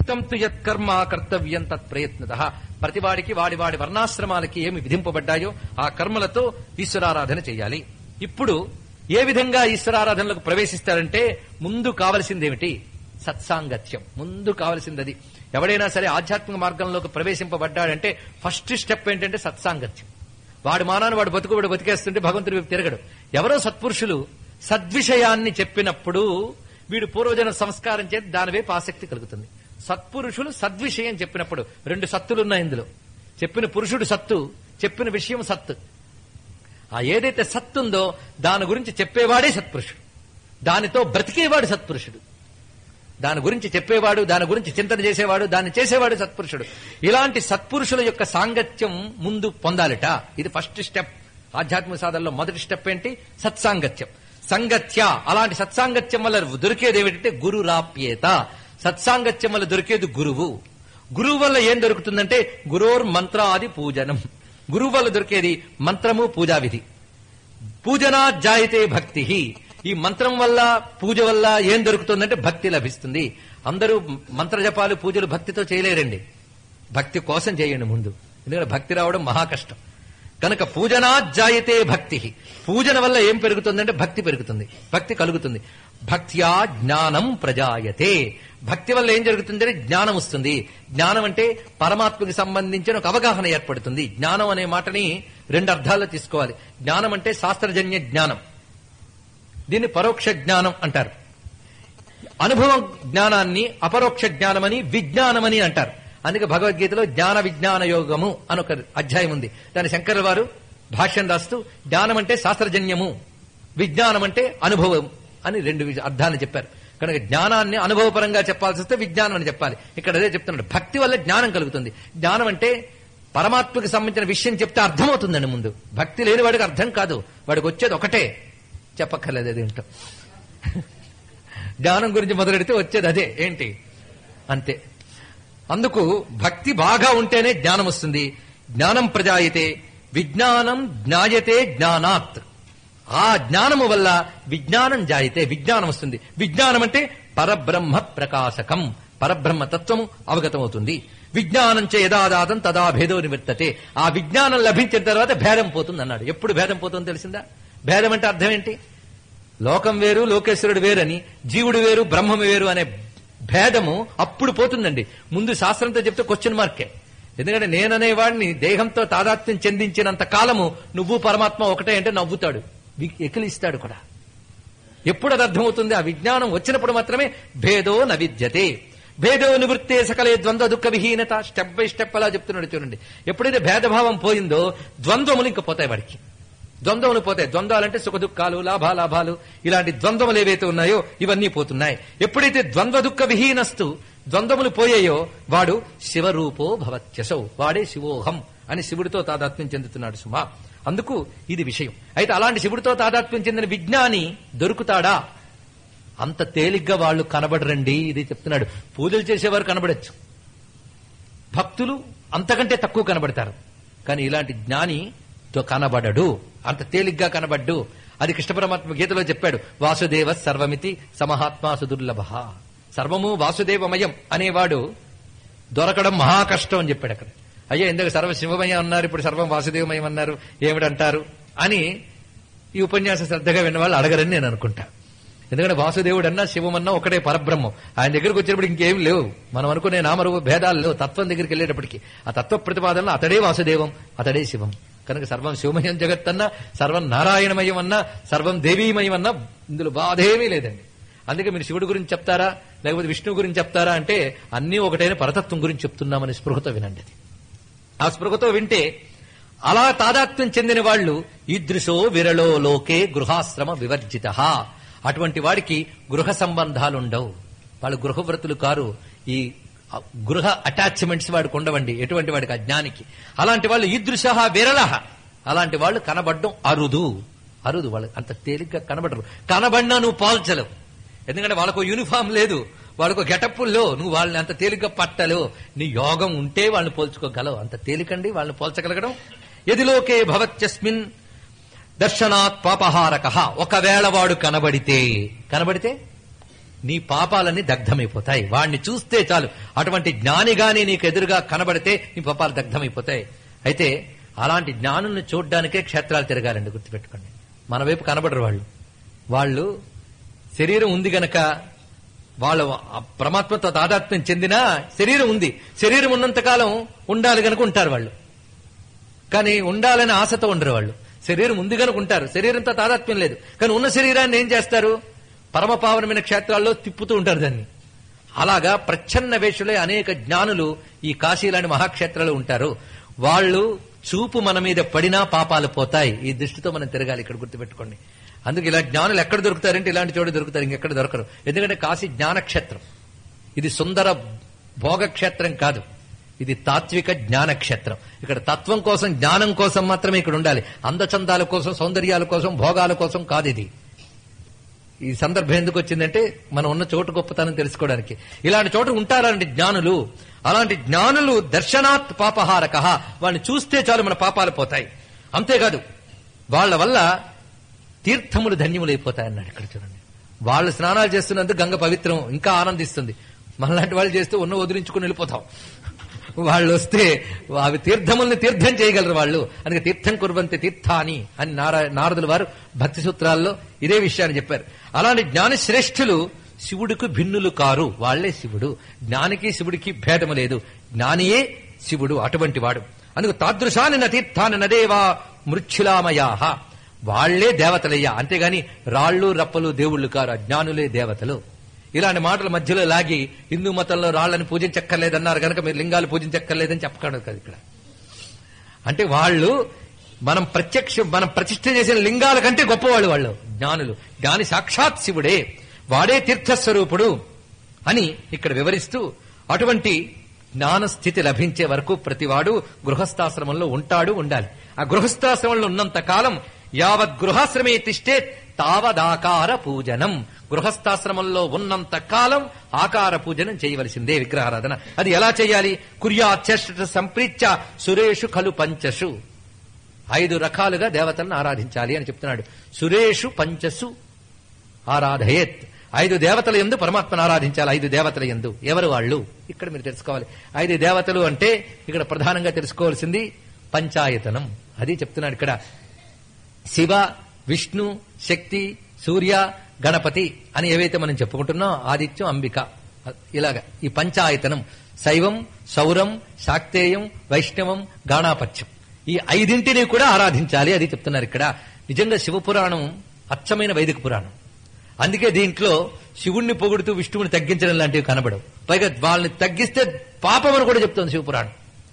ఉక్తం తు యత్కర్మ కర్తవ్యం తత్ ప్రయత్నత ప్రతి వాడికి వాడి వాడి వర్ణాశ్రమాలకి ఏమి విధింపబడ్డాయో ఆ కర్మలతో ఈశ్వరారాధన చేయాలి ఇప్పుడు ఏ విధంగా ఈశ్వరారాధనలకు ప్రవేశిస్తారంటే ముందు కావలసిందేమిటి సత్సాంగత్యం ముందు కావలసింది అది ఎవడైనా సరే ఆధ్యాత్మిక మార్గంలోకి ప్రవేశింపబడ్డాడంటే ఫస్ట్ స్టెప్ ఏంటంటే సత్సాంగత్యం వాడు మానాన్ని వాడు బతుకుబడి బతికేస్తుంటే భగవంతుడి వైపు తిరగడు ఎవరో సత్పురుషులు సద్విషయాన్ని చెప్పినప్పుడు వీడు పూర్వజన సంస్కారం చేతి దాని వైపు ఆసక్తి కలుగుతుంది సత్పురుషులు సద్విషయం చెప్పినప్పుడు రెండు సత్తులున్నాయి ఇందులో చెప్పిన పురుషుడు సత్తు చెప్పిన విషయం సత్తు ఆ ఏదైతే సత్తు ఉందో దాని గురించి చెప్పేవాడే సత్పురుషుడు దానితో బ్రతికేవాడు సత్పురుషుడు దాని గురించి చెప్పేవాడు దాని గురించి చింతన చేసేవాడు దాన్ని చేసేవాడు సత్పురుషుడు ఇలాంటి సత్పురుషుల యొక్క సాంగత్యం ముందు పొందాలిట ఇది ఫస్ట్ స్టెప్ ఆధ్యాత్మిక సాధనలో మొదటి స్టెప్ ఏంటి సత్సాంగత్యం సంగత్య అలాంటి సత్సాంగత్యం వల్ల దొరికేది ఏమిటంటే గురురాప్యేత సత్సాంగత్యం వల్ల దొరికేది గురువు గురువు వల్ల ఏం దొరుకుతుందంటే గురోర్ మంత్రాది పూజనం గురువు వల్ల దొరికేది మంత్రము పూజా విధి పూజనా జాయితే భక్తి ఈ మంత్రం వల్ల పూజ వల్ల ఏం దొరుకుతుందంటే భక్తి లభిస్తుంది అందరూ మంత్ర జపాలు పూజలు భక్తితో చేయలేరండి భక్తి కోసం చేయండి ముందు ఎందుకంటే భక్తి రావడం మహా కష్టం కనుక పూజనా జాయితే భక్తి పూజన వల్ల ఏం పెరుగుతుందంటే భక్తి పెరుగుతుంది భక్తి కలుగుతుంది భక్త్యా జ్ఞానం ప్రజాయతే భక్తి వల్ల ఏం జరుగుతుందంటే జ్ఞానం వస్తుంది జ్ఞానం అంటే పరమాత్మకి సంబంధించిన ఒక అవగాహన ఏర్పడుతుంది జ్ఞానం అనే మాటని రెండు అర్థాల్లో తీసుకోవాలి జ్ఞానం అంటే శాస్త్రజన్య జ్ఞానం దీన్ని పరోక్ష జ్ఞానం అంటారు అనుభవం జ్ఞానాన్ని అపరోక్ష జ్ఞానమని విజ్ఞానమని అంటారు అందుకే భగవద్గీతలో జ్ఞాన విజ్ఞాన యోగము అని ఒక అధ్యాయం ఉంది దాని శంకర వారు భాష్యం రాస్తూ జ్ఞానం అంటే శాస్త్రజన్యము విజ్ఞానం అంటే అనుభవం అని రెండు వి- అర్థాన్ని చెప్పారు కనుక జ్ఞానాన్ని అనుభవపరంగా చెప్పాల్సి వస్తే విజ్ఞానం అని చెప్పాలి ఇక్కడ అదే చెప్తున్నాడు భక్తి వల్ల జ్ఞానం కలుగుతుంది జ్ఞానం అంటే పరమాత్మకి సంబంధించిన విషయం చెప్తే అర్థమవుతుందండి ముందు భక్తి లేని వాడికి అర్థం కాదు వాడికి వచ్చేది ఒకటే చెప్పక్కర్లేదు అదేంటో జ్ఞానం గురించి మొదలెడితే వచ్చేది అదే ఏంటి అంతే అందుకు భక్తి బాగా ఉంటేనే జ్ఞానం వస్తుంది జ్ఞానం ప్రజాయితే విజ్ఞానం జ్ఞాయతే జ్ఞానాత్ ఆ జ్ఞానము వల్ల విజ్ఞానం జాయితే విజ్ఞానం వస్తుంది విజ్ఞానం అంటే పరబ్రహ్మ ప్రకాశకం పరబ్రహ్మ తత్వము అవగతమవుతుంది విజ్ఞానం చే యదాదాతం తదా భేదో నివర్తతే ఆ విజ్ఞానం లభించిన తర్వాత భేదం పోతుంది అన్నాడు ఎప్పుడు భేదం పోతుందో తెలిసిందా భేదం అంటే అర్థం ఏంటి లోకం వేరు లోకేశ్వరుడు వేరని జీవుడు వేరు బ్రహ్మము వేరు అనే భేదము అప్పుడు పోతుందండి ముందు శాస్త్రంతో చెప్తే క్వశ్చన్ మార్కే ఎందుకంటే నేననే వాడిని దేహంతో తాదాత్మ్యం చెందించినంత కాలము నువ్వు పరమాత్మ ఒకటే అంటే నవ్వుతాడు వి- ఎకిలిస్తాడు కూడా ఎప్పుడు అది అర్థమవుతుంది ఆ విజ్ఞానం వచ్చినప్పుడు మాత్రమే భేదో నవిద్యతే భేదో నివృత్తే సకలే ద్వంద్వ దుఃఖ విహీనత స్టెప్ బై స్టెప్ అలా చెప్తున్నాడు చూడండి ఎప్పుడైతే భేదభావం పోయిందో ద్వంద్వములు ఇంక పోతాయి వాడికి ద్వంద్వములు పోతాయి ద్వంద్వాలంటే సుఖ దుఃఖాలు లాభాలాభాలు ఇలాంటి ద్వంద్వములు ఏవైతే ఉన్నాయో ఇవన్నీ పోతున్నాయి ఎప్పుడైతే ద్వంద్వ దుఃఖ విహీనస్తు ద్వంద్వములు పోయాయో వాడు శివరూపో భవత్యసౌ వాడే శివోహం అని శివుడితో తాదాత్మ్యం చెందుతున్నాడు సుమా అందుకు ఇది విషయం అయితే అలాంటి శివుడితో తాదాత్మ్యం చెందిన విజ్ఞాని దొరుకుతాడా అంత తేలిగ్గా వాళ్ళు కనబడరండి ఇది చెప్తున్నాడు పూజలు చేసేవారు కనబడచ్చు భక్తులు అంతకంటే తక్కువ కనబడతారు కానీ ఇలాంటి జ్ఞాని తో కనబడడు అంత తేలిగ్గా కనబడ్డు అది కృష్ణ పరమాత్మ గీతలో చెప్పాడు వాసుదేవ సర్వమితి సమహాత్మా సుదుర్లభ సర్వము వాసుదేవమయం అనేవాడు దొరకడం మహా కష్టం అని చెప్పాడు అక్కడ అయ్యా ఇందాక సర్వ శివమయం అన్నారు ఇప్పుడు సర్వం వాసుదేవమయం అన్నారు ఏమిటంటారు అని ఈ ఉపన్యాసం శ్రద్ధగా విన్న వాళ్ళు అడగరని నేను అనుకుంటా ఎందుకంటే వాసుదేవుడు అన్నా శివమన్నా ఒకటే పరబ్రహ్మం ఆయన దగ్గరికి వచ్చేటప్పుడు ఇంకేం లేవు మనం అనుకునే నామరూప భేదాలు లేవు తత్వం దగ్గరికి వెళ్ళేటప్పటికి ఆ తత్వ ప్రతిపాదనలో అతడే వాసుదేవం అతడే శివం కనుక సర్వం శివమయం జగత్ అన్నా సర్వం నారాయణమయం అన్నా సర్వం దేవీమయం అన్నా ఇందులో బాధేమీ లేదండి అందుకే మీరు శివుడి గురించి చెప్తారా లేకపోతే విష్ణువు గురించి చెప్తారా అంటే అన్నీ ఒకటైన పరతత్వం గురించి చెప్తున్నామని స్పృహతో వినండి అది ఆ స్పృహతో వింటే అలా తాదాత్మ్యం చెందిన వాళ్ళు ఈదృశో విరలో లోకే గృహాశ్రమ వివర్జిత అటువంటి వాడికి గృహ సంబంధాలు ఉండవు వాళ్ళు గృహవ్రతులు కారు ఈ గృహ అటాచ్మెంట్స్ వాడికి ఉండవండి ఎటువంటి వాడికి అజ్ఞానికి అలాంటి వాళ్ళు ఈదృశ విరళ అలాంటి వాళ్ళు కనబడడం అరుదు అరుదు వాళ్ళు అంత తేలిగ్గా కనబడరు కనబడినా నువ్వు పోల్చలేవు ఎందుకంటే వాళ్ళకు యూనిఫామ్ లేదు వాళ్ళకు గెటప్పుల్లో నువ్వు వాళ్ళని అంత తేలిగ్గా పట్టలేవు నీ యోగం ఉంటే వాళ్ళని పోల్చుకోగలవు అంత తేలికండి వాళ్ళని పోల్చగలగడం ఎదిలోకే భవత్యస్మిన్ దర్శనాత్ పాపహారక ఒకవేళ వాడు కనబడితే కనబడితే నీ పాపాలన్నీ దగ్ధమైపోతాయి వాడిని చూస్తే చాలు అటువంటి జ్ఞాని గాని నీకు ఎదురుగా కనబడితే నీ పాపాలు దగ్ధమైపోతాయి అయితే అలాంటి జ్ఞానుల్ని చూడ్డానికే క్షేత్రాలు తిరగాలండి గుర్తుపెట్టుకోండి మన వైపు కనబడరు వాళ్ళు వాళ్ళు శరీరం ఉంది గనక వాళ్ళ ఆ పరమాత్మతో తాదాత్మ్యం చెందినా శరీరం ఉంది శరీరం ఉన్నంతకాలం ఉండాలి గనక ఉంటారు వాళ్ళు కానీ ఉండాలని ఆశతో ఉండరు వాళ్ళు శరీరం ఉంది కనుక ఉంటారు శరీరంతో తాదాత్మ్యం లేదు కానీ ఉన్న శరీరాన్ని ఏం చేస్తారు పరమ పావనమైన క్షేత్రాల్లో తిప్పుతూ ఉంటారు దాన్ని అలాగా ప్రచ్ఛన్న వేషులే అనేక జ్ఞానులు ఈ కాశీలాంటి మహాక్షేత్రాలు ఉంటారు వాళ్ళు చూపు మన మీద పడినా పాపాలు పోతాయి ఈ దృష్టితో మనం తిరగాలి ఇక్కడ గుర్తుపెట్టుకోండి అందుకు ఇలా జ్ఞానులు ఎక్కడ దొరుకుతారంటే ఇలాంటి చోట దొరుకుతారు ఇంకెక్కడ దొరకరు ఎందుకంటే కాశీ జ్ఞానక్షేత్రం ఇది సుందర భోగక్షేత్రం కాదు ఇది తాత్విక జ్ఞానక్షేత్రం ఇక్కడ తత్వం కోసం జ్ఞానం కోసం మాత్రమే ఇక్కడ ఉండాలి అందచందాల కోసం సౌందర్యాల కోసం భోగాల కోసం కాదు ఇది ఈ సందర్భం ఎందుకు వచ్చిందంటే మనం ఉన్న చోటు గొప్పతనం తెలుసుకోవడానికి ఇలాంటి చోట ఉంటారండి జ్ఞానులు అలాంటి జ్ఞానులు దర్శనాత్ పాపహారక వాళ్ళని చూస్తే చాలు మన పాపాలు పోతాయి అంతేకాదు వాళ్ళ వల్ల తీర్థములు ధన్యములైపోతాయి అన్నాడు ఇక్కడ చూడండి వాళ్ళు స్నానాలు చేస్తున్నందుకు గంగ పవిత్రం ఇంకా ఆనందిస్తుంది మనలాంటి వాళ్ళు చేస్తే ఉన్న వదిలించుకుని వెళ్ళిపోతాం వాళ్ళు వస్తే అవి తీర్థముల్ని తీర్థం చేయగలరు వాళ్ళు అందుకే తీర్థం కుర్వంతి తీర్థాని అని నారా నారదుల వారు భక్తి సూత్రాల్లో ఇదే విషయాన్ని చెప్పారు అలాంటి జ్ఞాని శ్రేష్ఠులు శివుడికి భిన్నులు కారు వాళ్లే శివుడు జ్ఞానికి శివుడికి భేదము లేదు జ్ఞానియే శివుడు అటువంటి వాడు అందుకు తాదృశాని న తీర్థాన్ని నదేవా మృచ్ఛులామయాహ వాళ్లే దేవతలయ్యా అంతేగాని రాళ్ళు రప్పలు దేవుళ్ళు కారు అజ్ఞానులే దేవతలు ఇలాంటి మాటల మధ్యలో లాగి హిందూ మతంలో రాళ్ళని పూజించక్కర్లేదన్నారు కనుక మీరు లింగాలు పూజించక్కర్లేదని చెప్పకూడదు కదా ఇక్కడ అంటే వాళ్ళు మనం ప్రత్యక్ష మనం ప్రతిష్ఠ చేసిన లింగాల కంటే గొప్పవాళ్ళు వాళ్ళు జ్ఞానులు జ్ఞాని సాక్షాత్ శివుడే వాడే తీర్థస్వరూపుడు అని ఇక్కడ వివరిస్తూ అటువంటి జ్ఞాన స్థితి లభించే వరకు ప్రతివాడు గృహస్థాశ్రమంలో ఉంటాడు ఉండాలి ఆ గృహస్థాశ్రమంలో ఉన్నంత కాలం యావత్ గృహాశ్రమే తిష్టే తావదాకార పూజనం గృహస్థాశ్రమంలో ఉన్నంత కాలం ఆకార పూజనం చేయవలసిందే విగ్రహారాధన అది ఎలా చేయాలి కుర్యాచష్ట సంప్రీత్య సురేషు ఖలు పంచసు ఐదు రకాలుగా దేవతలను ఆరాధించాలి అని చెప్తున్నాడు సురేషు పంచసు ఆరాధయేత్ ఐదు దేవతల ఎందు పరమాత్మను ఆరాధించాలి ఐదు దేవతల ఎందు ఎవరు వాళ్ళు ఇక్కడ మీరు తెలుసుకోవాలి ఐదు దేవతలు అంటే ఇక్కడ ప్రధానంగా తెలుసుకోవాల్సింది పంచాయతనం అది చెప్తున్నాడు ఇక్కడ శివ విష్ణు శక్తి సూర్య గణపతి అని ఏవైతే మనం చెప్పుకుంటున్నాం ఆదిత్యం అంబిక ఇలాగ ఈ పంచాయతనం శైవం సౌరం శాక్తేయం వైష్ణవం గాణాపత్యం ఈ ఐదింటిని కూడా ఆరాధించాలి అది చెప్తున్నారు ఇక్కడ నిజంగా శివపురాణం అచ్చమైన వైదిక పురాణం అందుకే దీంట్లో శివుణ్ణి పొగుడుతూ విష్ణువుని తగ్గించడం లాంటివి కనబడవు పైగా వాళ్ళని తగ్గిస్తే పాపం అని కూడా చెప్తోంది శివపురాణం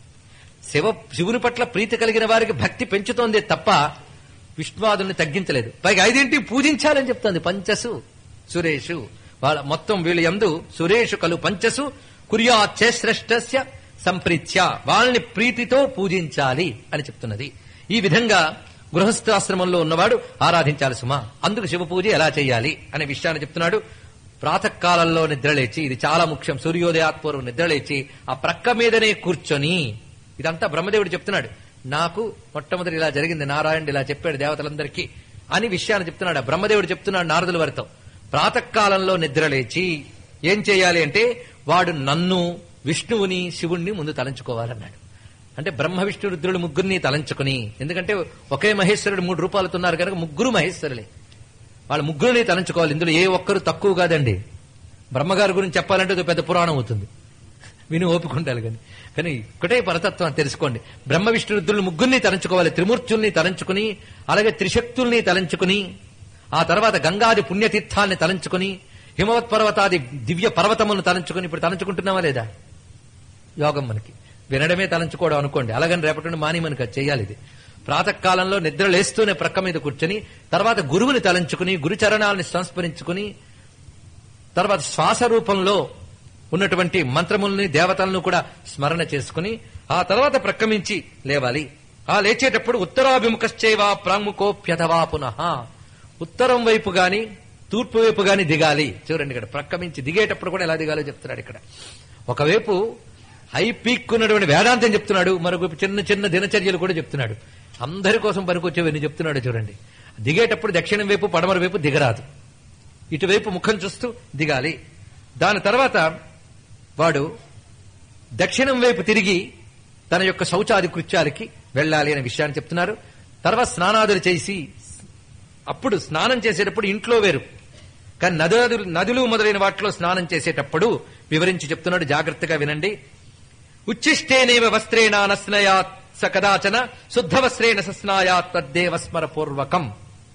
శివ శివుని పట్ల ప్రీతి కలిగిన వారికి భక్తి పెంచుతోందే తప్ప విష్ణువాదుల్ని తగ్గించలేదు పైగా ఐదింటి పూజించాలని చెప్తోంది పంచసు సురేషు వాళ్ళ మొత్తం వీళ్ళ యందు సురేషు కలు పంచసు కుర్యాశ్రేష్టస్య సంప్రీత్య వాళ్ళని ప్రీతితో పూజించాలి అని చెప్తున్నది ఈ విధంగా గృహస్థాశ్రమంలో ఉన్నవాడు ఆరాధించాలి సుమా అందుకు శివ పూజ ఎలా చేయాలి అనే విషయాన్ని చెప్తున్నాడు ప్రాతకాలంలో నిద్రలేచి ఇది చాలా ముఖ్యం సూర్యోదయాత్పూర్వం నిద్రలేచి ఆ ప్రక్క మీదనే కూర్చొని ఇదంతా బ్రహ్మదేవుడు చెప్తున్నాడు నాకు మొట్టమొదటి ఇలా జరిగింది నారాయణుడు ఇలా చెప్పాడు దేవతలందరికీ అని విషయాన్ని చెప్తున్నాడు ఆ బ్రహ్మదేవుడు చెప్తున్నాడు నారదుల వారితో ప్రాతకాలంలో నిద్రలేచి ఏం చేయాలి అంటే వాడు నన్ను విష్ణువుని శివుణ్ణి ముందు తలంచుకోవాలన్నాడు అంటే బ్రహ్మ విష్ణు రుద్రుడు ముగ్గురిని తలంచుకుని ఎందుకంటే ఒకే మహేశ్వరుడు మూడు రూపాలతో ఉన్నారు కనుక ముగ్గురు మహేశ్వరులే వాళ్ళ ముగ్గురిని తలంచుకోవాలి ఇందులో ఏ ఒక్కరు తక్కువ కాదండి బ్రహ్మగారి గురించి చెప్పాలంటే అది పెద్ద పురాణం అవుతుంది విని ఓపిక ఉండాలి కానీ కానీ ఒకటే పరతత్వం అని తెలుసుకోండి బ్రహ్మ విష్ణు రుద్రులు ముగ్గురిని తలంచుకోవాలి త్రిమూర్తుల్ని తలంచుకుని అలాగే త్రిశక్తుల్ని తలంచుకుని ఆ తర్వాత గంగాది పుణ్యతీర్థాన్ని తలంచుకుని హిమవత్ పర్వతాది దివ్య పర్వతములను తలంచుకుని ఇప్పుడు తలంచుకుంటున్నావా లేదా యోగం మనకి వినడమే తలంచుకోవడం అనుకోండి అలాగని రేపటి నుండి మాని మనకి అది చేయాలి ఇది ప్రాతకాలంలో నిద్ర లేస్తూనే ప్రక్క మీద కూర్చొని తర్వాత గురువుని తలంచుకుని గురు చరణాలని సంస్మరించుకుని తర్వాత శ్వాస రూపంలో ఉన్నటువంటి మంత్రముల్ని దేవతలను కూడా స్మరణ చేసుకుని ఆ తర్వాత ప్రక్కమించి లేవాలి ఆ లేచేటప్పుడు ఉత్తరాభిముఖశ్చైవా ప్రాముఖోప్యథవా పునః ఉత్తరం వైపు గాని తూర్పు వైపు గాని దిగాలి చూడండి ఇక్కడ ప్రక్కమించి దిగేటప్పుడు కూడా ఎలా దిగాలో చెప్తున్నాడు ఇక్కడ ఒకవైపు హై పీక్ ఉన్నటువంటి వేదాంతం చెప్తున్నాడు మరొక చిన్న చిన్న దినచర్యలు కూడా చెప్తున్నాడు అందరి కోసం పనికొచ్చేవన్నీ చెప్తున్నాడు చూడండి దిగేటప్పుడు దక్షిణం వైపు పడమర వైపు దిగరాదు ఇటువైపు ముఖం చూస్తూ దిగాలి దాని తర్వాత వాడు దక్షిణం వైపు తిరిగి తన యొక్క శౌచాది కృత్యాలకి వెళ్ళాలి అనే విషయాన్ని చెప్తున్నారు తర్వాత స్నానాదులు చేసి అప్పుడు స్నానం చేసేటప్పుడు ఇంట్లో వేరు కానీ నదులు నదులు మొదలైన వాటిలో స్నానం చేసేటప్పుడు వివరించి చెప్తున్నాడు జాగ్రత్తగా వినండి ఉచ్చిష్టేనేవ వస్త్రేణ నస్నయాత్ స కదాచన శుద్ధ వస్త్రేణ సస్నాయాత్ తద్దేవ స్మర పూర్వకం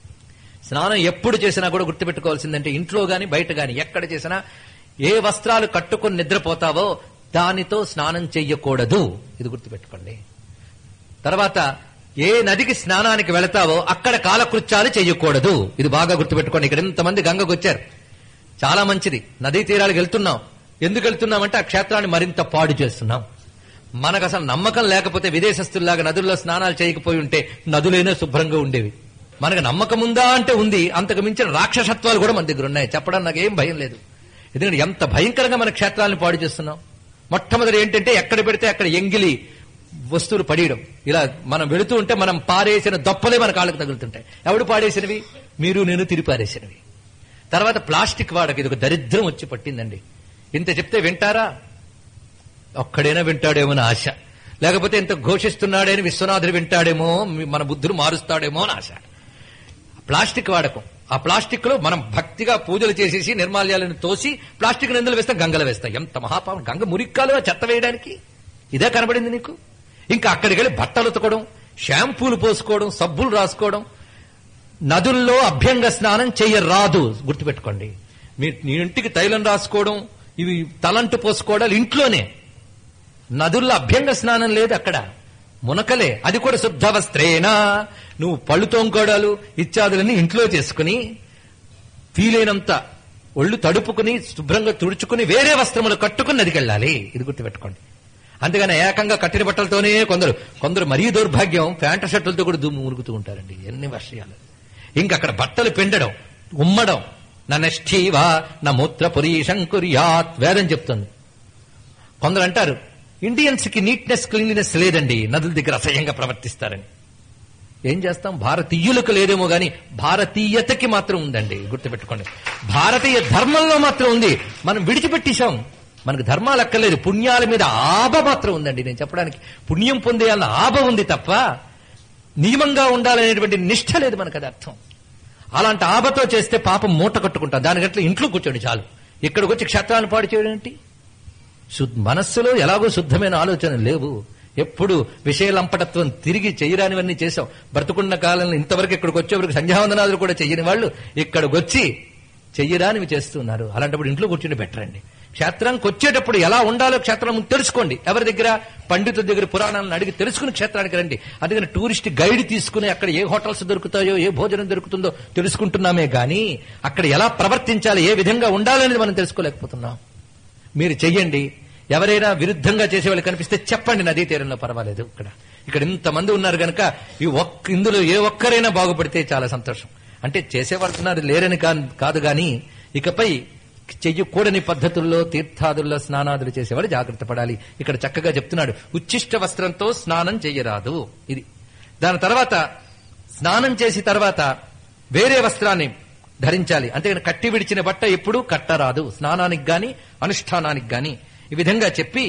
స్నానం ఎప్పుడు చేసినా కూడా గుర్తుపెట్టుకోవాల్సిందంటే ఇంట్లో గాని బయట గాని ఎక్కడ చేసినా ఏ వస్త్రాలు కట్టుకొని నిద్రపోతావో దానితో స్నానం చెయ్యకూడదు ఇది గుర్తుపెట్టుకోండి తర్వాత ఏ నదికి స్నానానికి వెళతావో అక్కడ కాలకృత్యాలు చెయ్యకూడదు ఇది బాగా గుర్తుపెట్టుకోండి ఇక్కడ ఇంతమంది గంగకు వచ్చారు చాలా మంచిది నదీ తీరాలకు వెళ్తున్నాం ఎందుకు వెళ్తున్నామంటే ఆ క్షేత్రాన్ని మరింత పాడు చేస్తున్నాం మనకు అసలు నమ్మకం లేకపోతే విదేశస్తుల్లాగా నదుల్లో స్నానాలు చేయకపోయి ఉంటే నదులైనా శుభ్రంగా ఉండేవి మనకు నమ్మకం ఉందా అంటే ఉంది అంతకు మించిన రాక్షసత్వాలు కూడా మన దగ్గర ఉన్నాయి చెప్పడం నాకు ఏం భయం లేదు ఎందుకంటే ఎంత భయంకరంగా మన క్షేత్రాలను పాడు చేస్తున్నాం మొట్టమొదటి ఏంటంటే ఎక్కడ పెడితే అక్కడ ఎంగిలి వస్తువులు పడేయడం ఇలా మనం వెళుతూ ఉంటే మనం పారేసిన దొప్పలే మన కాళ్ళకు తగులుతుంటాయి ఎవడు పాడేసినవి మీరు నేను తిరిగి పారేసినవి తర్వాత ప్లాస్టిక్ వాడక ఇది ఒక దరిద్రం వచ్చి పట్టిందండి ఇంత చెప్తే వింటారా ఒక్కడైనా వింటాడేమో అని ఆశ లేకపోతే ఇంత ఘోషిస్తున్నాడని విశ్వనాథుడు వింటాడేమో మన బుద్ధులు మారుస్తాడేమో అని ఆశ ప్లాస్టిక్ వాడకం ఆ ప్లాస్టిక్ లో మనం భక్తిగా పూజలు చేసేసి నిర్మాల్యాలను తోసి ప్లాస్టిక్ నిందలు వేస్తాం గంగలు వేస్తాం ఎంత మహాపాపం గంగ మురిక్కాలుగా చెత్త వేయడానికి ఇదే కనబడింది నీకు ఇంకా అక్కడికి వెళ్ళి బట్టలు ఉతకడం షాంపూలు పోసుకోవడం సబ్బులు రాసుకోవడం నదుల్లో అభ్యంగ స్నానం చెయ్యరాదు గుర్తుపెట్టుకోండి మీ నీ ఇంటికి తైలం రాసుకోవడం ఇవి తలంటు పోసుకోవడాలు ఇంట్లోనే నదుల్లో అభ్యంగ స్నానం లేదు అక్కడ మునకలే అది కూడా శుద్ధ వస్త్రేనా నువ్వు పళ్ళు తోంకోడాలు ఇత్యాదులన్నీ ఇంట్లో చేసుకుని వీలైనంత ఒళ్ళు తడుపుకుని శుభ్రంగా తుడుచుకుని వేరే వస్త్రములు కట్టుకుని నదికెళ్ళాలి ఇది గుర్తుపెట్టుకోండి అంతేగాని ఏకంగా కట్టిన బట్టలతోనే కొందరు కొందరు మరీ దౌర్భాగ్యం ప్యాంటు షర్టులతో కూడా దుమ్ము మునుగుతూ ఉంటారండి ఎన్ని విషయాలు ఇంకా అక్కడ బట్టలు పిండడం ఉమ్మడం నష్టీవా నా మూత్ర పురీషం కుర్యాత్ వేదం చెప్తుంది కొందరు అంటారు ఇండియన్స్ కి నీట్నెస్ క్లీన్లీనెస్ లేదండి నదుల దగ్గర అసహ్యంగా ప్రవర్తిస్తారని ఏం చేస్తాం భారతీయులకు లేదేమో గాని భారతీయతకి మాత్రం ఉందండి గుర్తుపెట్టుకోండి భారతీయ ధర్మంలో మాత్రం ఉంది మనం విడిచిపెట్టేశాం మనకు ధర్మాలు అక్కర్లేదు పుణ్యాల మీద ఆబ మాత్రం ఉందండి నేను చెప్పడానికి పుణ్యం పొందేయాలన్న ఆబ ఉంది తప్ప నియమంగా ఉండాలనేటువంటి నిష్ఠ లేదు మనకు అది అర్థం అలాంటి ఆబతో చేస్తే పాపం మూట కట్టుకుంటాం దానికంటే ఇంట్లో కూర్చోండి చాలు ఇక్కడికి వచ్చి క్షేత్రాలను పాడు చేయడం ఏంటి శుద్ధ మనస్సులో ఎలాగో శుద్ధమైన ఆలోచన లేవు ఎప్పుడు విషయలంపటత్వం తిరిగి చేయరానివన్నీ చేశాం బ్రతుకున్న కాలంలో ఇంతవరకు ఇక్కడికి వచ్చేవరకు సంధ్యావందనాదులు కూడా చెయ్యని వాళ్ళు ఇక్కడికి వచ్చి చెయ్యరానివి చేస్తున్నారు అలాంటప్పుడు ఇంట్లో కూర్చుని బెటర్ అండి క్షేత్రానికి వచ్చేటప్పుడు ఎలా ఉండాలో క్షేత్రం తెలుసుకోండి ఎవరి దగ్గర పండితుల దగ్గర పురాణాలను అడిగి తెలుసుకుని క్షేత్రానికి రండి అందుకని టూరిస్ట్ గైడ్ తీసుకుని అక్కడ ఏ హోటల్స్ దొరుకుతాయో ఏ భోజనం దొరుకుతుందో తెలుసుకుంటున్నామే గాని అక్కడ ఎలా ప్రవర్తించాలి ఏ విధంగా ఉండాలనేది మనం తెలుసుకోలేకపోతున్నాం మీరు చెయ్యండి ఎవరైనా విరుద్ధంగా చేసేవాళ్ళు కనిపిస్తే చెప్పండి నదీ తీరంలో పర్వాలేదు ఇక్కడ ఇక్కడ ఇంతమంది ఉన్నారు గనక ఈ ఒక్క ఇందులో ఏ ఒక్కరైనా బాగుపడితే చాలా సంతోషం అంటే చేసేవాళ్ళున్నారు లేరని కా- కాదు గాని ఇకపై చెయ్యకూడని పద్ధతుల్లో తీర్థాదుల్లో స్నానాదులు చేసేవాళ్ళు జాగ్రత్త పడాలి ఇక్కడ చక్కగా చెప్తున్నాడు ఉచ్చిష్ట వస్త్రంతో స్నానం చెయ్యరాదు ఇది దాని తర్వాత స్నానం చేసి తర్వాత వేరే వస్త్రాన్ని ధరించాలి అంతేగాని కట్టి విడిచిన బట్ట ఎప్పుడూ కట్టరాదు స్నానానికి గాని అనుష్ఠానానికి గాని ఈ విధంగా చెప్పి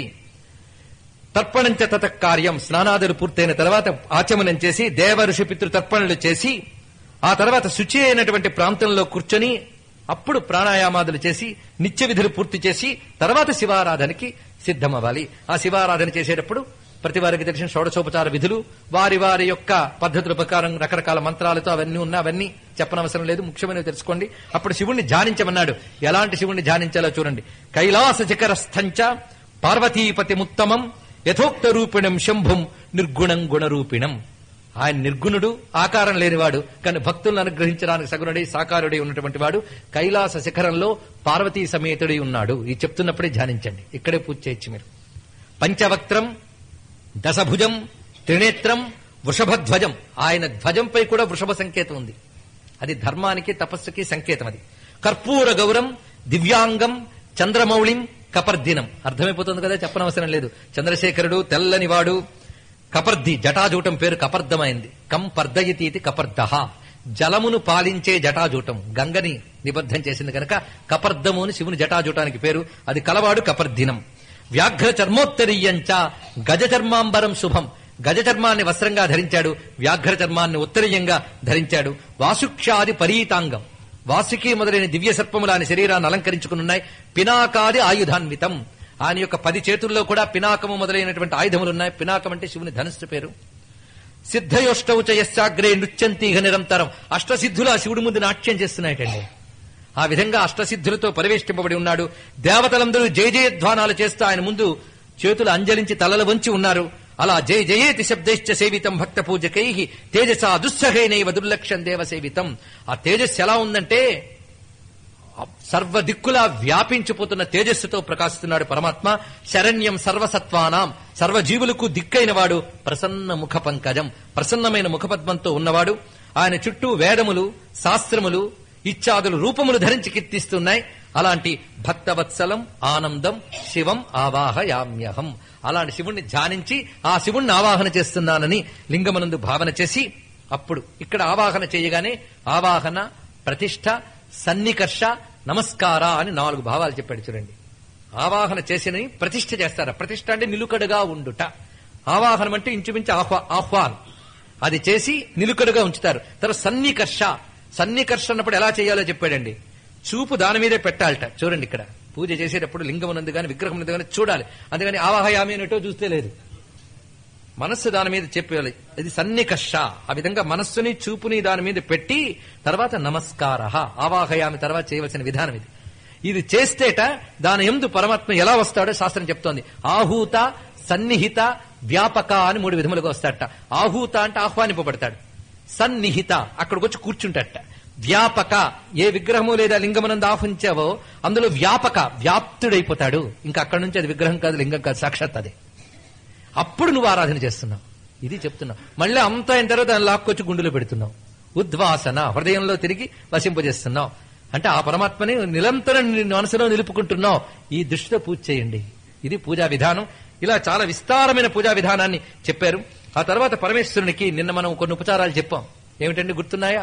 తర్పణంచ తత కార్యం స్నానాదులు పూర్తయిన తర్వాత ఆచమనం చేసి దేవ ఋషి పితృ తర్పణలు చేసి ఆ తర్వాత శుచి అయినటువంటి ప్రాంతంలో కూర్చొని అప్పుడు ప్రాణాయామాదులు చేసి నిత్య విధులు పూర్తి చేసి తర్వాత శివారాధనకి సిద్ధమవ్వాలి ఆ శివారాధన చేసేటప్పుడు ప్రతి వారికి తెలిసిన షోడశోపచార విధులు వారి వారి యొక్క పద్ధతుల ప్రకారం రకరకాల మంత్రాలతో అవన్నీ ఉన్నా అవన్నీ చెప్పనవసరం లేదు ముఖ్యమైనవి తెలుసుకోండి అప్పుడు శివుణ్ణి ధ్యానించమన్నాడు ఎలాంటి శివుణ్ణి ధ్యానించాలో చూడండి కైలాస శిఖరస్థంచ పార్వతీపతి ముత్తమం యథోక్త రూపిణం శంభుం నిర్గుణం గుణరూపిణం ఆయన నిర్గుణుడు ఆకారం లేనివాడు కానీ భక్తులను అనుగ్రహించడానికి సగుణుడై సాకారుడై ఉన్నటువంటి వాడు కైలాస శిఖరంలో పార్వతీ సమేతుడై ఉన్నాడు ఇది చెప్తున్నప్పుడే ధ్యానించండి ఇక్కడే పూజ చేయొచ్చు మీరు పంచవక్త్రం దశభుజం త్రినేత్రం వృషభధ్వజం ఆయన ధ్వజంపై కూడా వృషభ సంకేతం ఉంది అది ధర్మానికి తపస్సుకి సంకేతం అది కర్పూర గౌరం దివ్యాంగం చంద్రమౌళిం కపర్దినం అర్థమైపోతుంది కదా చెప్పనవసరం లేదు చంద్రశేఖరుడు తెల్లని వాడు కపర్ది జటాజూటం పేరు కపర్దమైంది కం పర్దయతి ఇది కపర్దహ జలమును పాలించే జటాజూటం గంగని నిబద్ధం చేసింది కనుక కపర్దము అని శివుని జటాజూటానికి పేరు అది కలవాడు కపర్దినం వ్యాఘ్ర చర్మోత్తరీయంచ గజ చర్మాంబరం శుభం గజ చర్మాన్ని వస్త్రంగా ధరించాడు వ్యాఘ్ర చర్మాన్ని ఉత్తరీయంగా ధరించాడు వాసుక్షాది పరీతాంగం వాసుకి మొదలైన దివ్య సర్పములు ఆయన శరీరాన్ని అలంకరించుకున్నాయి పినాకాది ఆయుధాన్వితం ఆయన యొక్క పది చేతుల్లో కూడా పినాకము మొదలైనటువంటి ఆయుధములు ఉన్నాయి పినాకం అంటే శివుని ధనుస్సు పేరు సిద్ధయోష్టౌచ యశ్చాగ్రే నృత్యంతీహ నిరంతరం అష్టసిద్ధులు ఆ శివుడి ముందు నాట్యం చేస్తున్నాయటండి ఆ విధంగా అష్టసిద్ధులతో పరివేష్టింపబడి ఉన్నాడు దేవతలందరూ జయ జయధ్వానాలు చేస్తూ ఆయన ముందు చేతులు అంజలించి తలలు వంచి ఉన్నారు అలా జయ జయేతి శబ్దైశ్చ సేవితం భక్త పూజకై తేజసా దుస్సహైనైవ దుర్లక్ష్యం దేవ సేవితం ఆ తేజస్సు ఎలా ఉందంటే సర్వ దిక్కులా వ్యాపించిపోతున్న తేజస్సుతో ప్రకాశిస్తున్నాడు పరమాత్మ శరణ్యం సర్వసత్వానాం సర్వజీవులకు దిక్కైన వాడు ప్రసన్న ముఖ పంకజం ప్రసన్నమైన ముఖపద్మంతో ఉన్నవాడు ఆయన చుట్టూ వేదములు శాస్త్రములు ఇత్యాదులు రూపములు ధరించి కీర్తిస్తున్నాయి అలాంటి భక్తవత్సలం ఆనందం శివం ఆవాహయామ్యహం అలాంటి శివుణ్ణి ధ్యానించి ఆ శివుణ్ణి ఆవాహన చేస్తున్నానని లింగమనందు భావన చేసి అప్పుడు ఇక్కడ ఆవాహన చేయగానే ఆవాహన ప్రతిష్ఠ సన్నికర్ష నమస్కార అని నాలుగు భావాలు చెప్పాడు చూడండి ఆవాహన చేసినవి ప్రతిష్ఠ చేస్తారు ప్రతిష్ఠ అంటే నిలుకడగా ఉండుట ఆవాహనం అంటే ఇంచుమించు ఆహ్వా ఆహ్వాన్ అది చేసి నిలుకడుగా ఉంచుతారు తర్వాత సన్నికర్ష సన్నికర్ష అన్నప్పుడు ఎలా చేయాలో చెప్పాడండి చూపు దాని మీదే పెట్టాలట చూడండి ఇక్కడ పూజ చేసేటప్పుడు లింగం ఉన్నది కానీ విగ్రహం ఉన్నది కానీ చూడాలి అందుకని ఆవాహయామి అనేటో చూస్తే లేదు మనస్సు దాని మీద చెప్పాలి ఇది సన్నికర్ష ఆ విధంగా మనస్సుని చూపుని దాని మీద పెట్టి తర్వాత నమస్కార ఆవాహయామి తర్వాత చేయవలసిన విధానం ఇది ఇది చేస్తేట దాని ఎందు పరమాత్మ ఎలా వస్తాడో శాస్త్రం చెప్తోంది ఆహూత సన్నిహిత వ్యాపక అని మూడు విధములుగా వస్తాడట ఆహూత అంటే ఆహ్వానింపబడతాడు సన్నిహిత అక్కడికి వచ్చి కూర్చుంటట వ్యాపక ఏ విగ్రహము లేదా లింగమనందు ఆహ్వించావో అందులో వ్యాపక వ్యాప్తుడైపోతాడు ఇంకా అక్కడి నుంచి అది విగ్రహం కాదు లింగం కాదు సాక్షాత్ అదే అప్పుడు నువ్వు ఆరాధన చేస్తున్నావు ఇది చెప్తున్నావు మళ్ళీ అంతా అయిన తర్వాత దాన్ని లాక్కొచ్చి గుండెలో పెడుతున్నావు ఉద్వాసన హృదయంలో తిరిగి వసింపజేస్తున్నావు అంటే ఆ పరమాత్మని నిరంతరం నీ మనసులో నిలుపుకుంటున్నావు ఈ దృష్టితో పూజ చేయండి ఇది పూజా విధానం ఇలా చాలా విస్తారమైన పూజా విధానాన్ని చెప్పారు ఆ తర్వాత పరమేశ్వరునికి నిన్న మనం కొన్ని ఉపచారాలు చెప్పాం ఏమిటండి గుర్తున్నాయా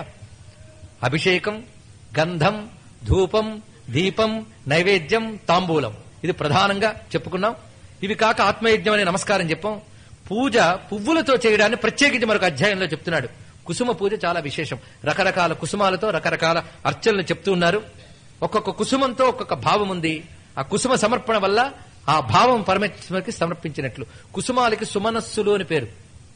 అభిషేకం గంధం ధూపం దీపం నైవేద్యం తాంబూలం ఇది ప్రధానంగా చెప్పుకున్నాం ఇవి కాక ఆత్మయజ్ఞం అనే నమస్కారం చెప్పాం పూజ పువ్వులతో చేయడాన్ని ప్రత్యేకించి మరొక అధ్యాయంలో చెప్తున్నాడు కుసుమ పూజ చాలా విశేషం రకరకాల కుసుమాలతో రకరకాల అర్చనలు చెప్తూ ఉన్నారు ఒక్కొక్క కుసుమంతో ఒక్కొక్క భావం ఉంది ఆ కుసుమ సమర్పణ వల్ల ఆ భావం పరమేశ్వరునికి సమర్పించినట్లు కుసుమాలకి సుమనస్సులు అని పేరు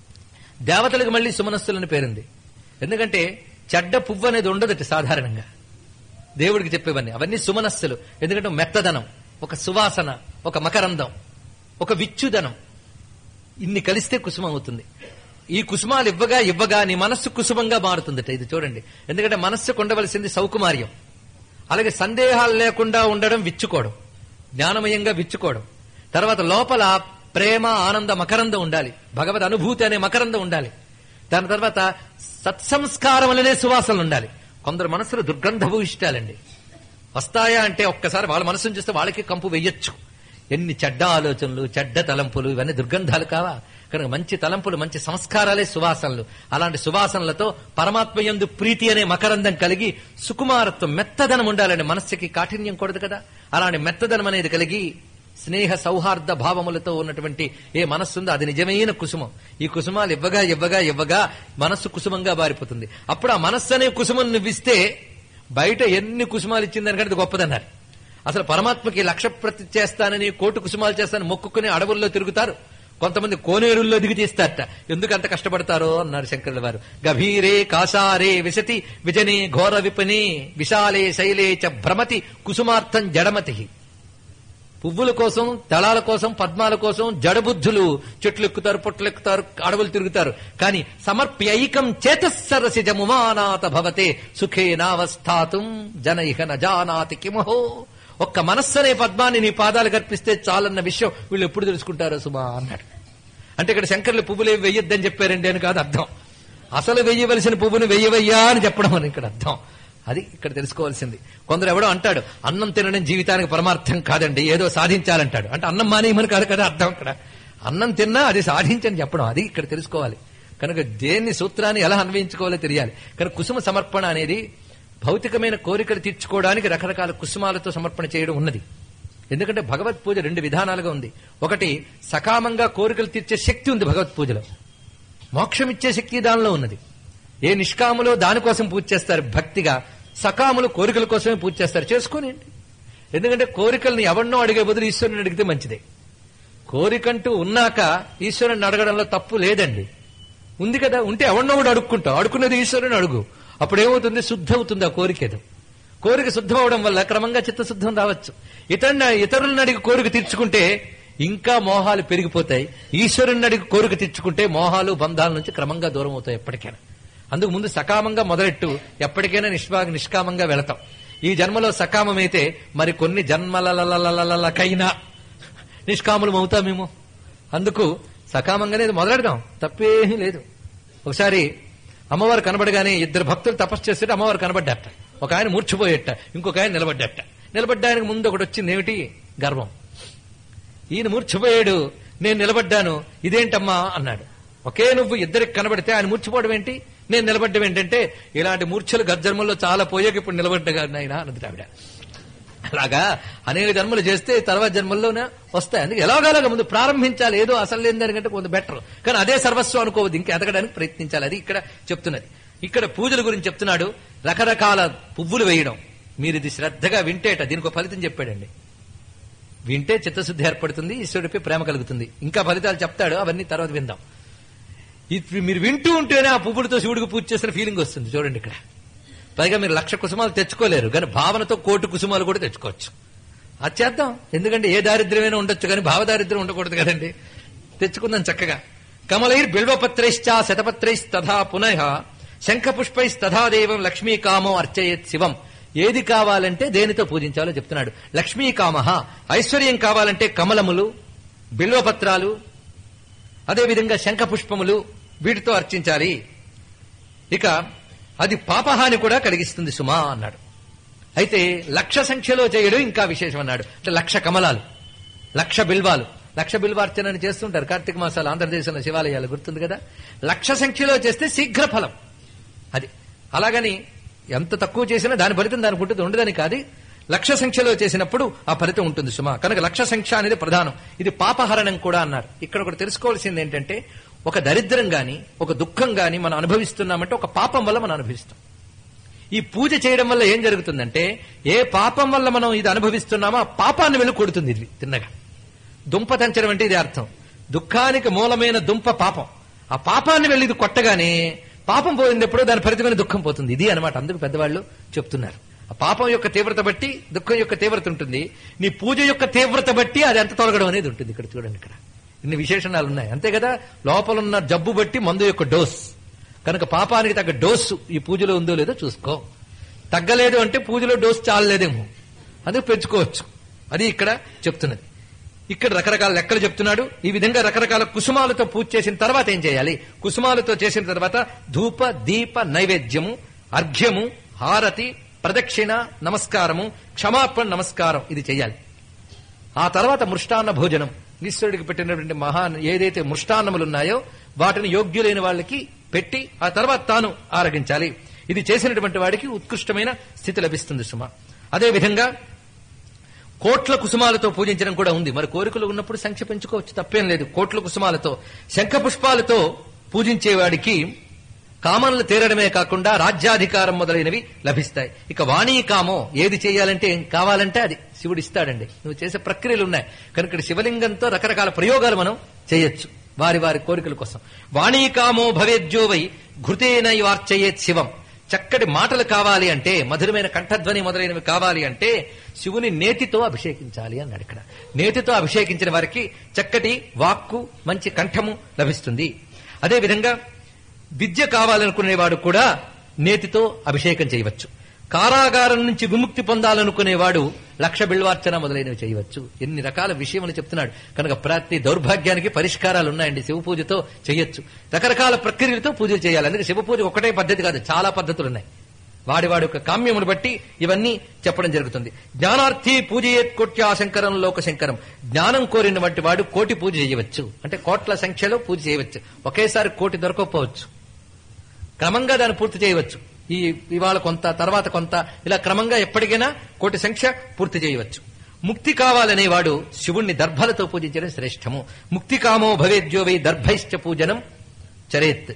దేవతలకు మళ్ళీ సుమనస్సులు అని పేరుంది ఎందుకంటే చెడ్డ పువ్వు అనేది ఉండదట సాధారణంగా దేవుడికి చెప్పేవన్నీ అవన్నీ సుమనస్సులు ఎందుకంటే మెత్తదనం ఒక సువాసన ఒక మకరందం ఒక విచ్చుదనం ఇన్ని కలిస్తే కుసుమం అవుతుంది ఈ కుసుమాలు ఇవ్వగా ఇవ్వగా నీ మనస్సు కుసుమంగా మారుతుందట ఇది చూడండి ఎందుకంటే మనస్సుకు ఉండవలసింది సౌకుమార్యం అలాగే సందేహాలు లేకుండా ఉండడం విచ్చుకోవడం జ్ఞానమయంగా విచ్చుకోవడం తర్వాత లోపల ప్రేమ ఆనంద మకరందం ఉండాలి భగవద్ అనుభూతి అనే మకరందం ఉండాలి దాని తర్వాత సత్సంస్కారములనే సువాసనలు ఉండాలి కొందరు మనసులు దుర్గంధభూ ఇష్టాలండి వస్తాయా అంటే ఒక్కసారి వాళ్ళ మనసును చూస్తే వాళ్ళకి కంపు వెయ్యొచ్చు ఎన్ని చెడ్డ ఆలోచనలు చెడ్డ తలంపులు ఇవన్నీ దుర్గంధాలు కావా కనుక మంచి తలంపులు మంచి సంస్కారాలే సువాసనలు అలాంటి సువాసనలతో పరమాత్మయందు ప్రీతి అనే మకరందం కలిగి సుకుమారత్వం మెత్తదనం ఉండాలండి మనస్సుకి కాఠిన్యం కూడదు కదా అలాంటి మెత్తదనం అనేది కలిగి స్నేహ సౌహార్ద భావములతో ఉన్నటువంటి ఏ మనస్సు ఉందో అది నిజమైన కుసుమం ఈ కుసుమాలు ఇవ్వగా ఇవ్వగా ఇవ్వగా మనస్సు కుసుమంగా బారిపోతుంది అప్పుడు ఆ మనస్సు అనే కుసుమం నువ్విస్తే బయట ఎన్ని కుసుమాలు ఇచ్చిందనికంటే అది గొప్పదన్నారు అసలు పరమాత్మకి లక్ష ప్రతి చేస్తానని కోటి కుసుమాలు చేస్తానని మొక్కుకుని అడవుల్లో తిరుగుతారు కొంతమంది కోనేరుల్లో దిగి తీస్తారట ఎందుకు అంత కష్టపడతారో అన్నారు శంకరుల వారు గభీరే కాసారే విశతి విజనే ఘోర విపని విశాలే శైలే చ భ్రమతి కుసుమార్థం జడమతి పువ్వుల కోసం దళాల కోసం పద్మాల కోసం జడబుద్ధులు చెట్లు ఎక్కుతారు పొట్లు ఎక్కుతారు అడవులు తిరుగుతారు కానీ సమర్ప్యైకం చేతస్సరసి జముమానాత భవతే సుఖేనావస్థాతుం జన ఇహ నజానాతి కిమహో ఒక్క మనస్సనే పద్మాన్ని నీ పాదాలు కల్పిస్తే చాలన్న విషయం వీళ్ళు ఎప్పుడు తెలుసుకుంటారో సుమా అన్నాడు అంటే ఇక్కడ శంకర్లు పువ్వులు ఏవి వెయ్యొద్దని చెప్పారండి అని కాదు అర్థం అసలు వెయ్యవలసిన పువ్వును వెయ్యవయ్యా అని చెప్పడం అని ఇక్కడ అర్థం అది ఇక్కడ తెలుసుకోవాల్సింది కొందరు ఎవడో అంటాడు అన్నం తినడం జీవితానికి పరమార్థం కాదండి ఏదో సాధించాలంటాడు అంటే అన్నం మానేయమని కాదు కదా అర్థం ఇక్కడ అన్నం తిన్నా అది సాధించని చెప్పడం అది ఇక్కడ తెలుసుకోవాలి కనుక దేన్ని సూత్రాన్ని ఎలా అన్వయించుకోవాలో తెలియాలి కనుక కుసుమ సమర్పణ అనేది భౌతికమైన కోరికలు తీర్చుకోవడానికి రకరకాల కుసుమాలతో సమర్పణ చేయడం ఉన్నది ఎందుకంటే భగవత్ పూజ రెండు విధానాలుగా ఉంది ఒకటి సకామంగా కోరికలు తీర్చే శక్తి ఉంది భగవత్ పూజలో మోక్షం ఇచ్చే శక్తి దానిలో ఉన్నది ఏ నిష్కాములో దానికోసం పూజ చేస్తారు భక్తిగా సకాములు కోరికల కోసమే పూజ చేస్తారు చేసుకోనండి ఎందుకంటే కోరికల్ని ఎవరినో అడిగే బదులు ఈశ్వరుని అడిగితే మంచిదే కోరికంటూ ఉన్నాక ఈశ్వరుని అడగడంలో తప్పు లేదండి ఉంది కదా ఉంటే ఎవరినో కూడా అడుక్కుంటావు అడుక్కునేది ఈశ్వరుని అడుగు అప్పుడు ఏమవుతుంది శుద్ధ అవుతుంది ఆ కోరిక ఏదో కోరిక శుద్ధం అవడం వల్ల క్రమంగా చిత్తశుద్ధం రావచ్చు ఇతరుని ఇతరులను అడిగి కోరిక తీర్చుకుంటే ఇంకా మోహాలు పెరిగిపోతాయి ఈశ్వరుని అడిగి కోరిక తీర్చుకుంటే మోహాలు బంధాల నుంచి క్రమంగా దూరం అవుతాయి ఎప్పటికైనా అందుకు ముందు సకామంగా మొదలెట్టు ఎప్పటికైనా నిష్భా నిష్కామంగా వెళతాం ఈ జన్మలో సకామమైతే మరి కొన్ని జన్మలకైనా నిష్కాములం అవుతామేమో అందుకు సకామంగానే ఇది మొదలెడదాం తప్పేమీ లేదు ఒకసారి అమ్మవారు కనబడగానే ఇద్దరు భక్తులు తపస్సు చేస్తే అమ్మవారు కనబడ్డట ఒక ఆయన మూర్చిపోయేట ఇంకొక ఆయన నిలబడ్డట నిలబడ్డానికి ముందు ఒకటి వచ్చింది ఏమిటి గర్వం ఈయన మూర్చిపోయాడు నేను నిలబడ్డాను ఇదేంటమ్మా అన్నాడు ఒకే నువ్వు ఇద్దరికి కనబడితే ఆయన మూర్చిపోవడం ఏంటి నేను నిలబడ్డం ఏంటంటే ఇలాంటి మూర్ఛలు గర్జన్మల్లో చాలా పోయాక ఇప్పుడు నిలబడ్డా నాయన అన్నది ఆవిడ అలాగా అనేక జన్మలు చేస్తే తర్వాత జన్మల్లోనే వస్తాయి అందుకే ఎలాగలాగా ముందు ప్రారంభించాలి ఏదో అసలు లేని దానికంటే కొంత బెటర్ కానీ అదే సర్వస్వం అనుకోవద్దు ఇంకా ఎదగడానికి ప్రయత్నించాలి అది ఇక్కడ చెప్తున్నది ఇక్కడ పూజల గురించి చెప్తున్నాడు రకరకాల పువ్వులు వేయడం మీరు ఇది శ్రద్ధగా వింటేట దీనికి ఒక ఫలితం చెప్పాడండి వింటే చిత్తశుద్ధి ఏర్పడుతుంది ఈశ్వరుడిపై ప్రేమ కలుగుతుంది ఇంకా ఫలితాలు చెప్తాడు అవన్నీ తర్వాత విందాం ఇది మీరు వింటూ ఉంటేనే ఆ పువ్వులతో శివుడికి పూజ చేసిన ఫీలింగ్ వస్తుంది చూడండి ఇక్కడ పైగా మీరు లక్ష కుసుమాలు తెచ్చుకోలేరు కానీ భావనతో కోటి కుసుమాలు కూడా తెచ్చుకోవచ్చు అది చేద్దాం ఎందుకంటే ఏ దారిద్ర్యమైనా ఉండొచ్చు కానీ భావదారిద్ర్యం ఉండకూడదు కదండి తెచ్చుకుందాం చక్కగా కమలైర్ బిల్వపత్రైశ్చా శతపత్రైస్తథా పునః శంఖపుష్పైస్తథా దేవం లక్ష్మీకామో అర్చయేత్ శివం ఏది కావాలంటే దేనితో పూజించాలో చెప్తున్నాడు లక్ష్మీకామ ఐశ్వర్యం కావాలంటే కమలములు బిల్వపత్రాలు అదేవిధంగా శంఖపుష్పములు వీటితో అర్చించాలి ఇక అది పాపహాని కూడా కలిగిస్తుంది సుమా అన్నాడు అయితే లక్ష సంఖ్యలో చేయడం ఇంకా విశేషం అన్నాడు అంటే లక్ష కమలాలు లక్ష బిల్వాలు లక్ష బిల్వార్చనని చేస్తుంటారు కార్తీక మాసాలు ఆంధ్రదేశంలో శివాలయాలు గుర్తుంది కదా లక్ష సంఖ్యలో చేస్తే శీఘ్ర ఫలం అది అలాగని ఎంత తక్కువ చేసినా దాని ఫలితం దానికి ఉంటుంది ఉండదని కాదు లక్ష సంఖ్యలో చేసినప్పుడు ఆ ఫలితం ఉంటుంది సుమా కనుక లక్ష సంఖ్య అనేది ప్రధానం ఇది పాపహరణం కూడా అన్నారు ఇక్కడ ఒకటి తెలుసుకోవాల్సింది ఏంటంటే ఒక దరిద్రం గాని ఒక దుఃఖం గాని మనం అనుభవిస్తున్నామంటే ఒక పాపం వల్ల మనం అనుభవిస్తాం ఈ పూజ చేయడం వల్ల ఏం జరుగుతుందంటే ఏ పాపం వల్ల మనం ఇది అనుభవిస్తున్నామో ఆ పాపాన్ని వెళ్ళి కొడుతుంది ఇది తిన్నగా దుంప తంచడం అంటే ఇది అర్థం దుఃఖానికి మూలమైన దుంప పాపం ఆ పాపాన్ని వెళ్ళి ఇది కొట్టగానే పాపం పోయింది ఎప్పుడో దాని ఫలితమైన దుఃఖం పోతుంది ఇది అనమాట అందుకు పెద్దవాళ్ళు చెప్తున్నారు ఆ పాపం యొక్క తీవ్రత బట్టి దుఃఖం యొక్క తీవ్రత ఉంటుంది నీ పూజ యొక్క తీవ్రత బట్టి అది ఎంత తొలగడం అనేది ఉంటుంది ఇక్కడ చూడండి ఇక్కడ ఇన్ని విశేషణాలు ఉన్నాయి అంతే కదా లోపల ఉన్న జబ్బు బట్టి మందు యొక్క డోస్ కనుక పాపానికి తగ్గ డోసు ఈ పూజలో ఉందో లేదో చూసుకో తగ్గలేదు అంటే పూజలో డోస్ చాలలేదేమో అందుకు పెంచుకోవచ్చు అది ఇక్కడ చెప్తున్నది ఇక్కడ రకరకాల లెక్కలు చెప్తున్నాడు ఈ విధంగా రకరకాల కుసుమాలతో పూజ చేసిన తర్వాత ఏం చేయాలి కుసుమాలతో చేసిన తర్వాత ధూప దీప నైవేద్యము అర్ఘ్యము హారతి ప్రదక్షిణ నమస్కారము క్షమాపణ నమస్కారం ఇది చేయాలి ఆ తర్వాత మృష్టాన్న భోజనం ఈశ్వరుడికి పెట్టినటువంటి మహా ఏదైతే మృష్టాన్నములు ఉన్నాయో వాటిని యోగ్యులైన వాళ్ళకి పెట్టి ఆ తర్వాత తాను ఆరగించాలి ఇది చేసినటువంటి వాడికి ఉత్కృష్టమైన స్థితి లభిస్తుంది సుమ అదే విధంగా కోట్ల కుసుమాలతో పూజించడం కూడా ఉంది మరి కోరికలు ఉన్నప్పుడు సంఖ్య పెంచుకోవచ్చు తప్పేం లేదు కోట్ల కుసుమాలతో శంఖ పుష్పాలతో పూజించేవాడికి కామన్లు తీరడమే కాకుండా రాజ్యాధికారం మొదలైనవి లభిస్తాయి ఇక వాణీ కామో ఏది చేయాలంటే ఏం కావాలంటే అది శివుడు ఇస్తాడండి నువ్వు చేసే ప్రక్రియలు ఉన్నాయి కనుక ఇక్కడ శివలింగంతో రకరకాల ప్రయోగాలు మనం చేయొచ్చు వారి వారి కోరికల కోసం వాణీ కామో భవేద్యోవై ఘృతేనైవార్చయేత్ శివం చక్కటి మాటలు కావాలి అంటే మధురమైన కంఠధ్వని మొదలైనవి కావాలి అంటే శివుని నేతితో అభిషేకించాలి అన్నాడు ఇక్కడ నేతితో అభిషేకించిన వారికి చక్కటి వాక్కు మంచి కంఠము లభిస్తుంది అదే విధంగా విద్య కావాలనుకునేవాడు కూడా నేతితో అభిషేకం చేయవచ్చు కారాగారం నుంచి విముక్తి పొందాలనుకునేవాడు లక్ష బిల్వార్చన మొదలైనవి చేయవచ్చు ఎన్ని రకాల విషయములు చెప్తున్నాడు కనుక ప్రతి దౌర్భాగ్యానికి పరిష్కారాలు ఉన్నాయండి శివ పూజతో చేయొచ్చు రకరకాల ప్రక్రియలతో పూజలు చేయాలి అందుకే శివ పూజ ఒకటే పద్ధతి కాదు చాలా పద్ధతులు ఉన్నాయి వాడి వాడి యొక్క కామ్యమును బట్టి ఇవన్నీ చెప్పడం జరుగుతుంది జ్ఞానార్థి పూజయేత్ కోట్యా శంకరం లోక శంకరం జ్ఞానం కోరిన వంటి వాడు కోటి పూజ చేయవచ్చు అంటే కోట్ల సంఖ్యలో పూజ చేయవచ్చు ఒకేసారి కోటి దొరకకపోవచ్చు క్రమంగా దాన్ని పూర్తి చేయవచ్చు ఈ ఇవాళ కొంత తర్వాత కొంత ఇలా క్రమంగా ఎప్పటికైనా కోటి సంఖ్య పూర్తి చేయవచ్చు ముక్తి కావాలనేవాడు శివుణ్ణి దర్భలతో పూజించడం శ్రేష్టము ముక్తి కామో భవేద్యో వై దర్భైశ్చ పూజనం చరేత్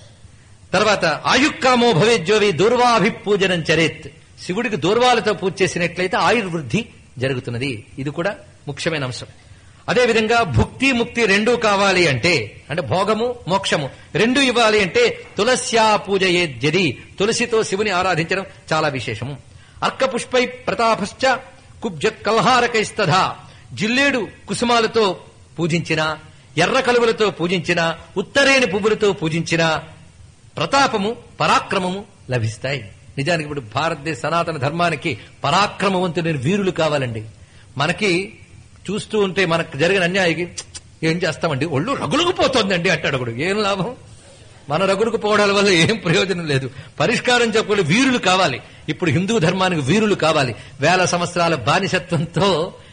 తర్వాత ఆయుక్కామో భవేద్యోవి దూర్వాభిపూజనం చరేత్ శివుడికి దూర్వాలతో పూజ చేసినట్లయితే ఆయుర్వృద్ధి జరుగుతున్నది ఇది కూడా ముఖ్యమైన అంశం అదేవిధంగా భుక్తి ముక్తి రెండూ కావాలి అంటే అంటే భోగము మోక్షము రెండు ఇవ్వాలి అంటే తులస్యా పూజయేద్యది తులసితో శివుని ఆరాధించడం చాలా విశేషము అర్కపుష్పై ప్రతాపశ్చ కుబ్జ కల్హారకైస్తథా జిల్లేడు కుసుమాలతో పూజించిన ఎర్ర కలువలతో పూజించిన ఉత్తరేణి పువ్వులతో పూజించిన ప్రతాపము పరాక్రమము లభిస్తాయి నిజానికి ఇప్పుడు భారతదేశ సనాతన ధర్మానికి పరాక్రమవంతులైన వీరులు కావాలండి మనకి చూస్తూ ఉంటే మనకు జరిగిన అన్యాయకి ఏం చేస్తామండి ఒళ్ళు రగులుకు పోతోందండి అంటాడు ఒకడు ఏం లాభం మన రగులుకు పోవడాల వల్ల ఏం ప్రయోజనం లేదు పరిష్కారం చెప్పకుండా వీరులు కావాలి ఇప్పుడు హిందూ ధర్మానికి వీరులు కావాలి వేల సంవత్సరాల బానిసత్వంతో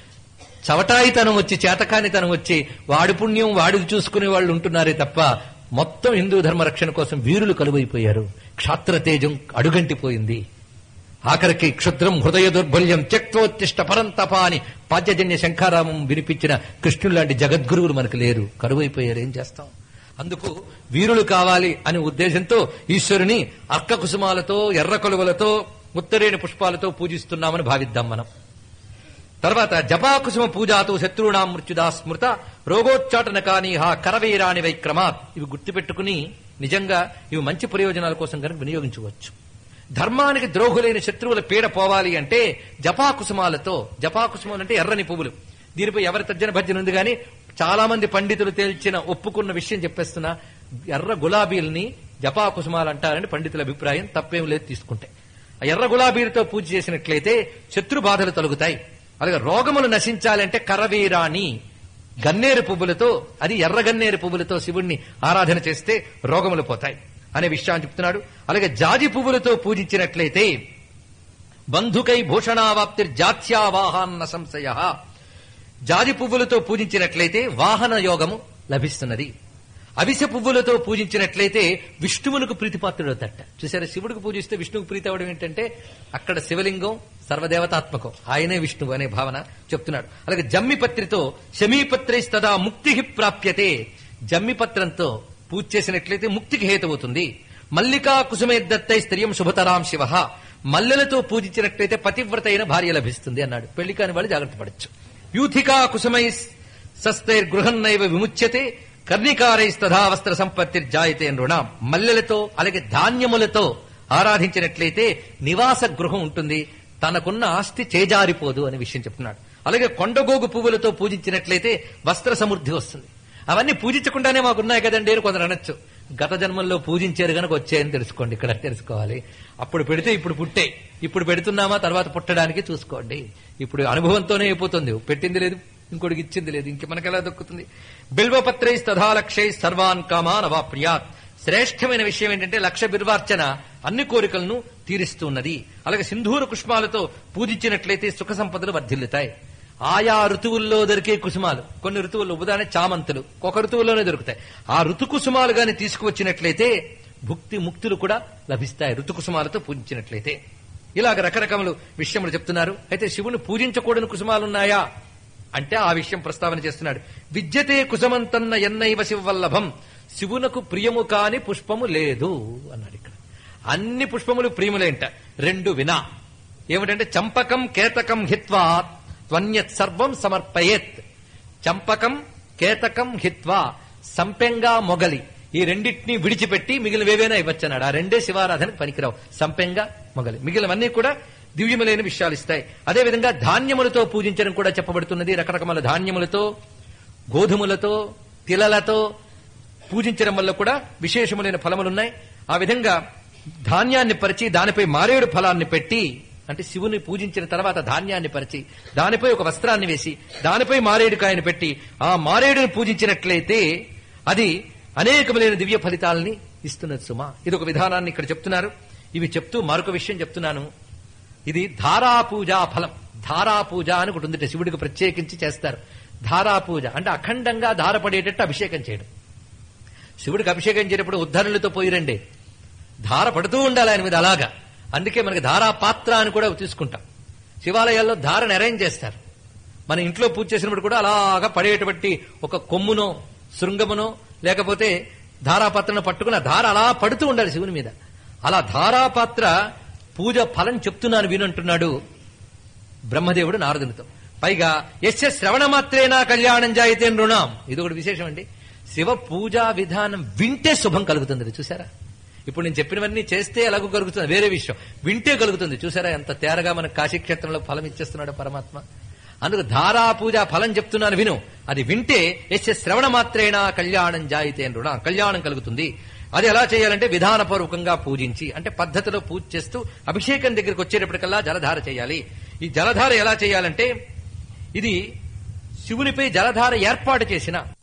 చవటాయితనం వచ్చి చేతకానితనం వచ్చి వాడి పుణ్యం వాడికి చూసుకునే వాళ్ళు ఉంటున్నారే తప్ప మొత్తం హిందూ ధర్మ రక్షణ కోసం వీరులు కలువైపోయారు క్షాత్రతేజం అడుగంటిపోయింది ఆఖరికి క్షుద్రం హృదయ దౌర్బల్యం త్యక్తోత్తిష్ట పరంతప అని పాద్యజన్య శంఖారామం వినిపించిన కృష్ణుడు లాంటి జగద్గురువులు మనకు లేరు కరువైపోయారు ఏం చేస్తాం అందుకు వీరులు కావాలి అనే ఉద్దేశంతో ఈశ్వరుని అర్క కుసుమాలతో ఎర్ర కొలువలతో ఉత్తరేణి పుష్పాలతో పూజిస్తున్నామని భావిద్దాం మనం తర్వాత జపాకుసుమ పూజాతో శత్రువునాం మృత్యుదా స్మృత రోగోచ్చాటన కాని హా కరవీరాని వైక్రమాత్ ఇవి గుర్తుపెట్టుకుని నిజంగా ఇవి మంచి ప్రయోజనాల కోసం కనుక వినియోగించవచ్చు ధర్మానికి ద్రోహులైన శత్రువుల పీడ పోవాలి అంటే జపాకుసుమాలతో జపాకుసుమాలు అంటే ఎర్రని పువ్వులు దీనిపై ఎవరి తర్జన భర్జన ఉంది కానీ చాలా మంది పండితులు తేల్చిన ఒప్పుకున్న విషయం చెప్పేస్తున్నా ఎర్ర గులాబీల్ని జపాకుసుమాలు అంటారని పండితుల అభిప్రాయం తప్పేం లేదు తీసుకుంటే ఆ ఎర్ర గులాబీలతో పూజ చేసినట్లయితే శత్రు బాధలు తొలగుతాయి అలాగే రోగములు నశించాలంటే కరవీరాణి గన్నేరు పువ్వులతో అది ఎర్ర గన్నేరు పువ్వులతో శివుణ్ణి ఆరాధన చేస్తే రోగములు పోతాయి అనే విషయాన్ని చెప్తున్నాడు అలాగే జాజి పువ్వులతో పూజించినట్లయితే బంధుకై భూషణావాప్తి జాత్యావాహాన్న సంశయ జాజి పువ్వులతో పూజించినట్లయితే వాహన యోగము లభిస్తున్నది అవిసె పువ్వులతో పూజించినట్లయితే విష్ణువులకు ప్రీతిపాత్రుడవుతాట చూసారా శివుడికి పూజిస్తే విష్ణువుకు ప్రీతి అవడం ఏంటంటే అక్కడ శివలింగం సర్వదేవతాత్మకం ఆయనే విష్ణువు అనే భావన చెప్తున్నాడు అలాగే జమ్మిపత్రితో శమీపత్రైస్తదా ముక్తి ప్రాప్యతే జమ్మిపత్రంతో పూజ చేసినట్లయితే ముక్తికి హేతువుతుంది మల్లికా కుసుమేద్దత్తై స్త్రియం శుభతరాం శివ మల్లెలతో పూజించినట్లయితే పతివ్రత అయిన భార్య లభిస్తుంది అన్నాడు పెళ్లి కాని వాళ్ళు జాగ్రత్త పడచ్చు యూథికా కుసుమై సస్తైర్గృహన్నైవ విముచ్యతే కర్ణికారైస్తథా వస్త్ర సంపత్తి జాయతే నృణాం మల్లెలతో అలాగే ధాన్యములతో ఆరాధించినట్లయితే నివాస గృహం ఉంటుంది తనకున్న ఆస్తి చేజారిపోదు అనే విషయం చెప్తున్నాడు అలాగే కొండగోగు పువ్వులతో పూజించినట్లయితే వస్త్ర సమృద్ధి వస్తుంది అవన్నీ పూజించకుండానే మాకున్నాయి కదండి అని కొందరు అనొచ్చు గత జన్మల్లో పూజించారు కనుక వచ్చాయని తెలుసుకోండి ఇక్కడ తెలుసుకోవాలి అప్పుడు పెడితే ఇప్పుడు పుట్టే ఇప్పుడు పెడుతున్నామా తర్వాత పుట్టడానికి చూసుకోండి ఇప్పుడు అనుభవంతోనే అయిపోతుంది పెట్టింది లేదు ఇంకోటికి ఇచ్చింది లేదు ఇంక మనకెలా దొక్కుతుంది బిల్వపత్రై తథా లక్షై సర్వాన్ కామాన్ అవాప్రియాత్ శ్రేష్టమైన విషయం ఏంటంటే లక్ష బిర్వార్చన అన్ని కోరికలను తీరుస్తున్నది అలాగే సింధూర పుష్పాలతో పూజించినట్లయితే సుఖ సంపదలు వర్ధిల్లుతాయి ఆయా ఋతువుల్లో దొరికే కుసుమాలు కొన్ని ఋతువుల్లో ఉదాహరణ చామంతులు ఒక ఋతువుల్లోనే దొరుకుతాయి ఆ ఋతు కుసుమాలు గాని తీసుకువచ్చినట్లయితే భుక్తి ముక్తులు కూడా లభిస్తాయి ఋతు కుసుమాలతో పూజించినట్లయితే ఇలాగ రకరకములు విషయములు చెప్తున్నారు అయితే శివుని పూజించకూడని కుసుమాలున్నాయా అంటే ఆ విషయం ప్రస్తావన చేస్తున్నాడు విద్యతే కుసుమంతన్న ఎన్నైవ శివవల్లభం శివునకు ప్రియము కాని పుష్పము లేదు అన్నాడు ఇక్కడ అన్ని పుష్పములు ప్రియములేంట రెండు వినా ఏమిటంటే చంపకం కేతకం హిత్వా త్వన్యత్ సర్వం సమర్పయేత్ చంపకం కేతకం హిత్వా సంపెంగా మొగలి ఈ రెండింటిని విడిచిపెట్టి మిగిలినవేవైనా ఇవ్వచ్చన్నాడు ఆ రెండే శివారాధనకు పనికిరావు సంపెంగా మొగలి మిగిలినవన్నీ కూడా దివ్యములైన విషయాలు ఇస్తాయి అదేవిధంగా ధాన్యములతో పూజించడం కూడా చెప్పబడుతున్నది రకరకముల ధాన్యములతో గోధుమలతో తిలలతో పూజించడం వల్ల కూడా విశేషములైన ఫలములున్నాయి ఆ విధంగా ధాన్యాన్ని పరిచి దానిపై మారేడు ఫలాన్ని పెట్టి అంటే శివుని పూజించిన తర్వాత ధాన్యాన్ని పరిచి దానిపై ఒక వస్త్రాన్ని వేసి దానిపై మారేడు కాయను పెట్టి ఆ మారేడును పూజించినట్లయితే అది అనేకములైన దివ్య ఫలితాలని ఇస్తున్నది సుమా ఇది ఒక విధానాన్ని ఇక్కడ చెప్తున్నారు ఇవి చెప్తూ మరొక విషయం చెప్తున్నాను ఇది ధారా పూజా ఫలం ధారా పూజ అని ఒకటి ఉంది శివుడికి ప్రత్యేకించి చేస్తారు ధారా పూజ అంటే అఖండంగా ధార పడేటట్టు అభిషేకం చేయడం శివుడికి అభిషేకం చేయనప్పుడు ఉద్ధరణలతో పోయిరండి ధార పడుతూ ఉండాలి ఆయన మీద అలాగా అందుకే మనకి ధారా పాత్ర అని కూడా తీసుకుంటాం శివాలయాల్లో ధారను అరేంజ్ చేస్తారు మన ఇంట్లో పూజ చేసినప్పుడు కూడా అలాగా పడేటువంటి ఒక కొమ్మునో శృంగమునో లేకపోతే ధారాపాత్రను పట్టుకుని ఆ ధార అలా పడుతూ ఉండాలి శివుని మీద అలా ధారాపాత్ర పూజ ఫలం చెప్తున్నాను వినంటున్నాడు బ్రహ్మదేవుడు నారదునితో పైగా ఎస్య శ్రవణ మాత్రేనా కళ్యాణం జాయితే రుణాం ఇది ఒకటి విశేషం అండి శివ పూజా విధానం వింటే శుభం కలుగుతుంది అది చూసారా ఇప్పుడు నేను చెప్పినవన్నీ చేస్తే ఎలాగో కలుగుతుంది వేరే విషయం వింటే కలుగుతుంది చూసారా ఎంత తేరగా మన కాశీక్షేత్రంలో ఫలం ఇచ్చేస్తున్నాడు పరమాత్మ అందుకు ధారా పూజ ఫలం చెప్తున్నాను విను అది వింటే ఎస్య శ్రవణ మాత్రేనా కళ్యాణం జాయితే రుణాం కళ్యాణం కలుగుతుంది అది ఎలా చేయాలంటే విధానపూర్వకంగా పూజించి అంటే పద్ధతిలో పూజ చేస్తూ అభిషేకం దగ్గరికి వచ్చేటప్పటికల్లా జలధార చేయాలి ఈ జలధార ఎలా చేయాలంటే ఇది శివునిపై జలధార ఏర్పాటు చేసిన